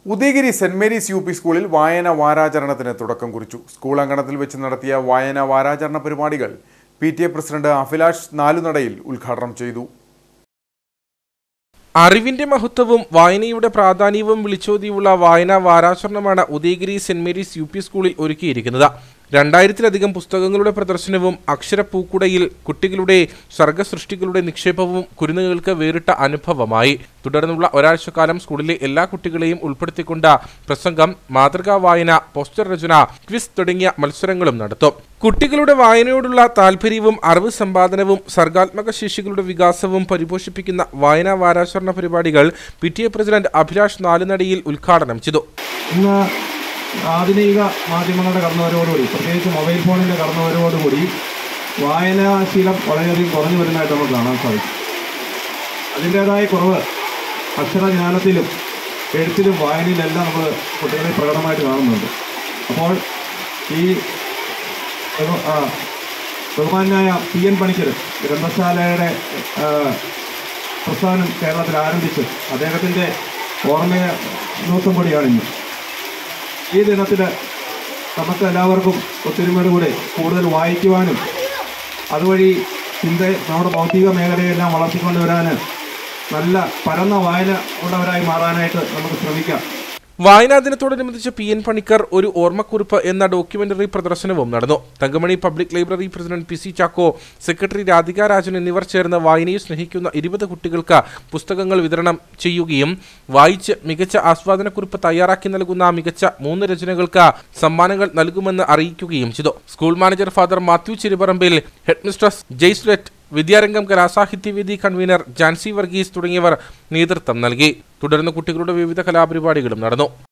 Udayagiri saint Mary's U P സ്കൂളിൽ വായന വാരാചരണത്തിന് തുടക്കം കുറിച്ചു സ്കൂൾ അങ്കണത്തിൽ വെച്ച് നടത്തിയ വായന വാരാചരണ പരിപാടികൾ P T A president Abhilash Nalunadayil ഉദ്ഘാടനം ചെയ്തു അറിവിന്റെ മഹത്വവും വായനയുടെ പ്രാധാന്യവും വിളിച്ചോതിയുള്ള വായനാ വാരാചരണമാണ് Udayagiri saint Mary's U P സ്കൂളിൽ ഒരുക്കിയിരിക്കുന്നത് രണ്ടായിരത്തിലധികം പുസ്തകങ്ങളുടെ പ്രദർശനവും അക്ഷരപ്പൂക്കുടയിൽ കുട്ടികളുടെ സർഗസൃഷ്ടികളുടെ നിക്ഷേപവും കുരുന്നുകൾക്ക് വേറിട്ട അനുഭവമായി തുടർന്നുള്ള ഒരാഴ്ചക്കാലം സ്കൂളിലെ എല്ലാ കുട്ടികളെയും ഉൾപ്പെടുത്തിക്കൊണ്ട് പ്രസംഗം മാതൃകാ വായന പോസ്റ്റർ രചന ക്വിസ് തുടങ്ങിയ മത്സരങ്ങളും നടത്തും കുട്ടികളുടെ വായനയോടുള്ള താല്പര്യവും അറിവ് സമ്പാദനവും സർഗാത്മക ശേഷികളുടെ വികാസവും പരിപോഷിപ്പിക്കുന്ന വായനാ വാരാചരണ പരിപാടികൾ P T A president Abhilash Nalunadayil ഉദ്ഘാടനം ചെയ്തു ഇന്ന് ആധുനിക മാധ്യമങ്ങളുടെ കടന്നുവരവോടുകൂടി പ്രത്യേകിച്ച് മൊബൈൽ ഫോണിൻ്റെ കടന്നുവരവോടുകൂടി വായനാശീലം വളരെയധികം കുറഞ്ഞു വരുന്നതായിട്ട് നമുക്ക് കാണാൻ സാധിക്കും അതിൻ്റേതായ കുറവ് അക്ഷരജ്ഞാനത്തിലും എഴുത്തിലും വായനയിലെല്ലാം നമ്മൾ കുട്ടികളെ പ്രകടമായിട്ട് കാണുന്നുണ്ട് അപ്പോൾ ഈ ബഹു- ആ, ബഹുമാനായ പി എൻ പണിക്കർ ഗ്രന്ഥശാലയുടെ ആ, പ്രസ്ഥാനം കേരളത്തിൽ ആരംഭിച്ച് അദ്ദേഹത്തിൻ്റെ ഓർമ്മ ദിവസം കൂടിയാണ് ഇന്ന് ഈ ദിനത്തിൽ നമുക്ക് എല്ലാവർക്കും ഒത്തൊരുമയോട് കൂടെ കൂടുതൽ വായിക്കുവാനും അതുവഴി ചിന്ത നമ്മുടെ ഭൗതിക മേഖലയെല്ലാം വളർത്തിക്കൊണ്ടുവരാൻ നല്ല പരന്ന വായന ഉള്ളവരായി മാറാനായിട്ട് നമുക്ക് ശ്രമിക്കാം വായനാ ദിനത്തോടനുബന്ധിച്ച് പി എൻ പണിക്കർ ഒരു ഓർമ്മക്കുറിപ്പ് എന്ന ഡോക്യുമെന്ററി പ്രദർശനവും നടന്നു Thankamani public library president P C Chacko secretary Radhika Rajan എന്നിവർ ചേർന്ന് വായനയെ സ്നേഹിക്കുന്ന ഇരുപത് കുട്ടികൾക്ക് പുസ്തകങ്ങൾ വിതരണം ചെയ്യുകയും വായിച്ച് മികച്ച ആസ്വാദനക്കുറിപ്പ് തയ്യാറാക്കി നൽകുന്ന മികച്ച മൂന്ന് രചനകൾക്ക് സമ്മാനങ്ങൾ നൽകുമെന്ന് അറിയിക്കുകയും ചെയ്തു school manager father Mathew Chiriparambil headmistress Jaislet Vidyarangam Kalasahithyavedi convener Jancy Varghese തുടങ്ങിയവർ നേതൃത്വം നൽകി തുടർന്ന് കുട്ടികളുടെ വിവിധ കലാപരിപാടികളും നടന്നു